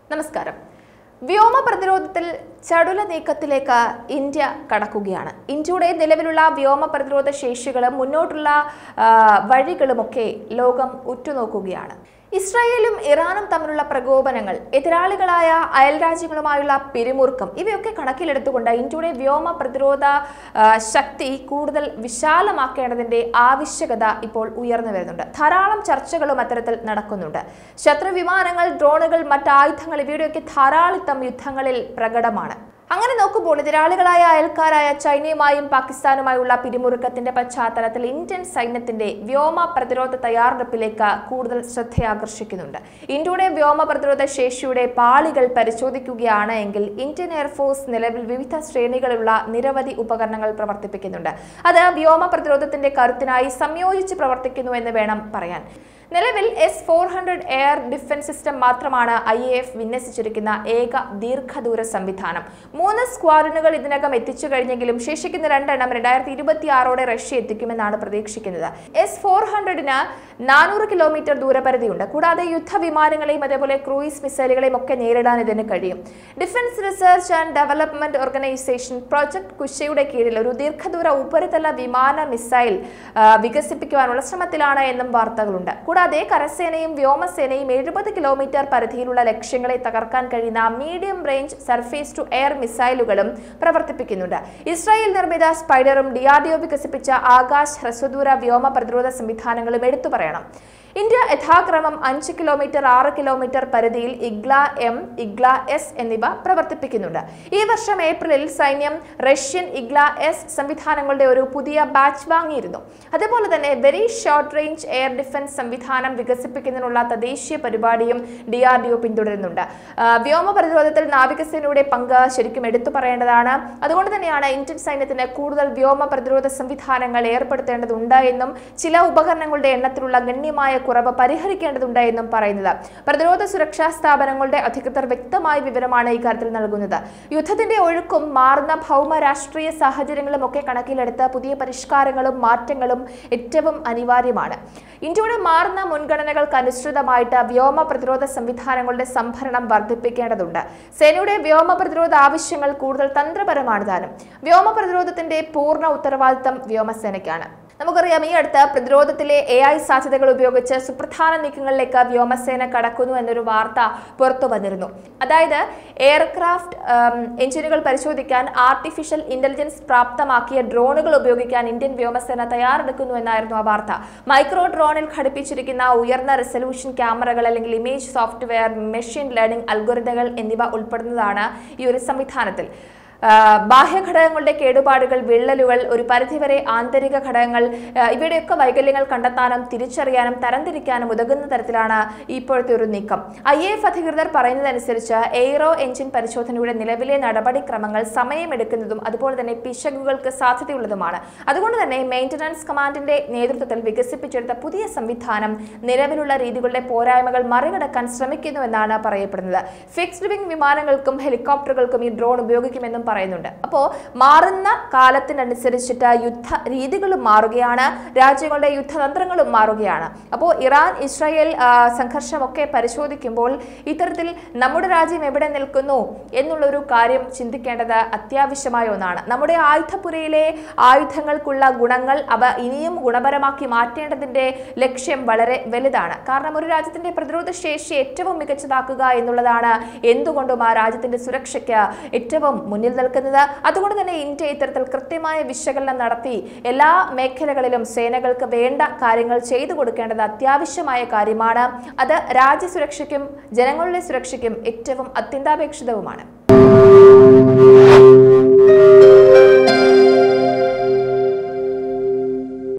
നമസ്കാരം വ്യോമ പ്രതിരോധത്തിൽ ചടുല നീക്കത്തിലേക്ക് ഇന്ത്യ കടക്കുകയാണ് ഇന്ത്യയുടെ നിലവിലുള്ള വ്യോമ പ്രതിരോധ ശേഷികളും മുന്നോട്ടുള്ള ആ, വഴികളുമൊക്കെ ലോകം ഉറ്റുനോക്കുകയാണ് ഇസ്രായേലും ഇറാനും തമ്മിലുള്ള പ്രകോപനങ്ങൾ എതിരാളികളായ അയൽ രാജ്യങ്ങളുമായുള്ള പിരിമുറുക്കം ഇവയൊക്കെ കണക്കിലെടുത്തുകൊണ്ട് ഇന്ത്യയുടെ വ്യോമ പ്രതിരോധ ആ, ശക്തി കൂടുതൽ വിശാലമാക്കേണ്ടതിന്റെ ആവശ്യകത ഇപ്പോൾ ഉയർന്നു വരുന്നുണ്ട് ധാരാളം ചർച്ചകളും അത്തരത്തിൽ നടക്കുന്നുണ്ട് ശത്രു വിമാനങ്ങൾ ഡ്രോണുകൾ മറ്റായുധങ്ങൾ ഇവയുടെയൊക്കെ ധാരാളിത്തം യുദ്ധങ്ങളിൽ പ്രകടമാണ് അങ്ങനെ നോക്കുമ്പോൾ എതിരാളികളായ അയൽക്കാരായ ചൈനയുമായും പാകിസ്ഥാനുമായുള്ള പിരിമുറുക്കത്തിന്റെ പശ്ചാത്തലത്തിൽ ഇന്ത്യൻ സൈന്യത്തിന്റെ വ്യോമ പ്രതിരോധ തയ്യാറെടുപ്പിലേക്ക് കൂടുതൽ ശ്രദ്ധയാകർഷിക്കുന്നുണ്ട് ഇന്ത്യയുടെ വ്യോമ പ്രതിരോധ ശേഷിയുടെ പാളികൾ പരിശോധിക്കുകയാണ് എങ്കിൽ ഇന്ത്യൻ എയർഫോഴ്സ് നിലവിൽ വിവിധ ശ്രേണികളിലുള്ള നിരവധി ഉപകരണങ്ങൾ പ്രവർത്തിപ്പിക്കുന്നുണ്ട് അത് വ്യോമ പ്രതിരോധത്തിന്റെ കരുത്തിനായി സംയോജിച്ച് പ്രവർത്തിക്കുന്നു എന്ന് വേണം പറയാൻ നിലവിൽ S four hundred air defence system മാത്രമാണ് ഐ എ എഫ് വിന്യസിച്ചിരിക്കുന്ന ഏക ദീർഘദൂര സംവിധാനം മൂന്ന് സ്ക്വാഡനുകൾ ഇതിനകം എത്തിച്ചു കഴിഞ്ഞെങ്കിലും ശേഷിക്കുന്ന രണ്ടെണ്ണം രണ്ടായിരത്തി ഇരുപത്തി ആറോടെ റഷ്യ എത്തിക്കുമെന്നാണ് പ്രതീക്ഷിക്കുന്നത് എസ് ഫോർ ഹൺഡ്രഡിന് നാനൂറ് കിലോമീറ്റർ ദൂരപരിധിയുണ്ട് കൂടാതെ യുദ്ധവിമാനങ്ങളെയും അതേപോലെ ക്രൂയിസ് മിസൈലുകളെയും ഒക്കെ നേരിടാൻ ഇതിന് കഴിയും defence research and development organisation project കുശയുടെ കീഴിൽ ഒരു ദീർഘദൂര ഉപരിതല വിമാന മിസൈൽ ആ, വികസിപ്പിക്കുവാനുള്ള ശ്രമത്തിലാണ് എന്നും വാർത്തകളുണ്ട് കൂടാതെ കരസേനയും വ്യോമസേനയും എഴുപത് കിലോമീറ്റർ പരിധിയിലുള്ള ലക്ഷ്യങ്ങളെ തകർക്കാൻ കഴിയുന്ന medium range surface to air മിസൈലുകളും പ്രവർത്തിപ്പിക്കുന്നുണ്ട് ഇസ്രായേൽ നിർമ്മിത സ്പൈഡറും ഡിആർഡിഒ വികസിപ്പിച്ച ആകാശ് ഹ്രസ്വദൂര വ്യോമ പ്രതിരോധ സംവിധാനങ്ങളും എടുത്തു പറയണം ഇന്ത്യ യഥാക്രമം അഞ്ച് കിലോമീറ്റർ ആറ് കിലോമീറ്റർ പരിധിയിൽ ഇഗ്ല എം ഇഗ്ല എസ് എന്നിവ പ്രവർത്തിപ്പിക്കുന്നുണ്ട് ഈ വർഷം ഏപ്രിലിൽ സൈന്യം റഷ്യൻ ഇഗ്ല എസ് സംവിധാനങ്ങളുടെ ഒരു പുതിയ ബാച്ച് വാങ്ങിയിരുന്നു അതുപോലെ തന്നെ very short range air defence സംവിധാനം വികസിപ്പിക്കുന്നതിനുള്ള തദ്ദേശീയ പരിപാടിയും ഡി ആർ ഡി ഒ പിന്തുടരുന്നുണ്ട് ആ, വ്യോമ പ്രതിരോധത്തിൽ നാവികസേനയുടെ പങ്ക് ശരിക്കും എടുത്തു പറയേണ്ടതാണ് അതുകൊണ്ട് തന്നെയാണ് ഇന്ത്യൻ സൈന്യത്തിന് കൂടുതൽ വ്യോമ പ്രതിരോധ സംവിധാനങ്ങൾ ഏർപ്പെടുത്തേണ്ടതുണ്ട് എന്നും ചില ഉപകരണങ്ങളുടെ എണ്ണത്തിലുള്ള ഗണ്യമായ കുറവ് പരിഹരിക്കേണ്ടതുണ്ട് എന്നും പറയുന്നത് പ്രതിരോധ സുരക്ഷാ സ്ഥാപനങ്ങളുടെ അധികൃതർ വ്യക്തമായ വിവരമാണ് ഇക്കാര്യത്തിൽ നൽകുന്നത് യുദ്ധത്തിന്റെ ഒഴുക്കും മാറുന്ന ഭൗമ രാഷ്ട്രീയ സാഹചര്യങ്ങളും ഒക്കെ കണക്കിലെടുത്ത് പുതിയ പരിഷ്കാരങ്ങളും മാറ്റങ്ങളും ഏറ്റവും അനിവാര്യമാണ് ഇന്ത്യയുടെ മാറുന്ന മുൻഗണനകൾക്ക് അനുസൃതമായിട്ട് വ്യോമ പ്രതിരോധ സംവിധാനങ്ങളുടെ സംഭരണം വർദ്ധിപ്പിക്കേണ്ടതുണ്ട് സേനയുടെ വ്യോമ പ്രതിരോധ ആവശ്യങ്ങൾ കൂടുതൽ തന്ത്രപരമാണ് താനും വ്യോമ പ്രതിരോധത്തിന്റെ പൂർണ്ണ ഉത്തരവാദിത്തം വ്യോമസേനയ്ക്കാണ് നമുക്കറിയാം ഈ അടുത്ത് പ്രതിരോധത്തിലെ എ ഐ സാധ്യതകൾ ഉപയോഗിച്ച് സുപ്രധാന നീക്കങ്ങളിലേക്ക് വ്യോമസേന കടക്കുന്നു എന്നൊരു വാർത്ത പുറത്തു വന്നിരുന്നു അതായത് എയർക്രാഫ്റ്റ് എഞ്ചിനുകൾ പരിശോധിക്കാൻ ആർട്ടിഫിഷ്യൽ ഇന്റലിജൻസ് പ്രാപ്തമാക്കിയ ഡ്രോണുകൾ ഉപയോഗിക്കാൻ ഇന്ത്യൻ വ്യോമസേന തയ്യാറെടുക്കുന്നു എന്നായിരുന്നു ആ വാർത്ത മൈക്രോ ഡ്രോണിൽ ഘടിപ്പിച്ചിരിക്കുന്ന ഉയർന്ന റെസൊല്യൂഷൻ ക്യാമറകൾ അല്ലെങ്കിൽ ഇമേജ് സോഫ്റ്റ്വെയർ മെഷീൻ ലേണിംഗ് അൽഗോരിതങ്ങൾ എന്നിവ ഉൾപ്പെടുന്നതാണ് ഈ ഒരു സംവിധാനത്തിൽ ആ, ബാഹ്യഘടകങ്ങളുടെ കേടുപാടുകൾ വിള്ളലുകൾ ഒരു പരിധിവരെ ആന്തരിക ഘടകങ്ങൾ ആ, ഇവയുടെയൊക്കെ വൈകല്യങ്ങൾ കണ്ടെത്താനും തിരിച്ചറിയാനും തരംതിരിക്കാനും ഉതകുന്ന തരത്തിലാണ് ഇപ്പോഴത്തെ ഒരു നീക്കം ഐ എഫ് അധികൃതർ പറയുന്നതനുസരിച്ച് എയ്റോ എഞ്ചിൻ പരിശോധനയുടെ നിലവിലെ നടപടിക്രമങ്ങൾ സമയമെടുക്കുന്നതും അതുപോലെ തന്നെ പിശകുകൾക്ക് സാധ്യതയുള്ളതുമാണ് അതുകൊണ്ട് തന്നെ മെയിന്റനൻസ് കമാൻഡിന്റെ നേതൃത്വത്തിൽ വികസിപ്പിച്ചെടുത്ത പുതിയ സംവിധാനം നിലവിലുള്ള രീതികളുടെ പോരായ്മകൾ മറികടക്കാൻ ശ്രമിക്കുന്നുവെന്നാണ് പറയപ്പെടുന്നത് ഫിക്സ്ഡ് വിംഗ് വിമാനങ്ങൾക്കും ഹെലികോപ്റ്ററുകൾക്കും ഈ ഡ്രോൺ ഉപയോഗിക്കുമെന്നും പറയുന്നുണ്ട് അപ്പോൾ മാറുന്ന കാലത്തിനനുസരിച്ചിട്ട് യുദ്ധ രീതികളും മാറുകയാണ് രാജ്യങ്ങളുടെ യുദ്ധതന്ത്രങ്ങളും മാറുകയാണ് അപ്പോൾ ഇറാൻ ഇസ്രായേൽ ആ, സംഘർഷമൊക്കെ പരിശോധിക്കുമ്പോൾ ഇത്തരത്തിൽ നമ്മുടെ രാജ്യം എവിടെ നിൽക്കുന്നു എന്നുള്ളൊരു കാര്യം ചിന്തിക്കേണ്ടത് അത്യാവശ്യമായ ഒന്നാണ് നമ്മുടെ ആയുധപുരയിലെ ആയുധങ്ങൾക്കുള്ള ഗുണങ്ങൾ അവ ഇനിയും ഗുണപരമാക്കി മാറ്റേണ്ടതിന്റെ ലക്ഷ്യം വളരെ വലുതാണ് കാരണം ഒരു രാജ്യത്തിന്റെ പ്രതിരോധ ശേഷി ഏറ്റവും മികച്ചതാക്കുക എന്നുള്ളതാണ് എന്തുകൊണ്ടും ആ രാജ്യത്തിന്റെ സുരക്ഷയ്ക്ക് ഏറ്റവും മുന്നിൽ നിൽക്കുന്നത് അതുകൊണ്ട് തന്നെ ഇന്ത്യ ഇത്തരത്തിൽ കൃത്യമായ വിശകലനം നടത്തി എല്ലാ മേഖലകളിലും സേനകൾക്ക് വേണ്ട കാര്യങ്ങൾ ചെയ്തു കൊടുക്കേണ്ടത് അത്യാവശ്യമായ കാര്യമാണ് അത് രാജ്യസുരക്ഷയ്ക്കും ജനങ്ങളുടെ സുരക്ഷയ്ക്കും ഏറ്റവും അത്യന്താപേക്ഷിതവുമാണ്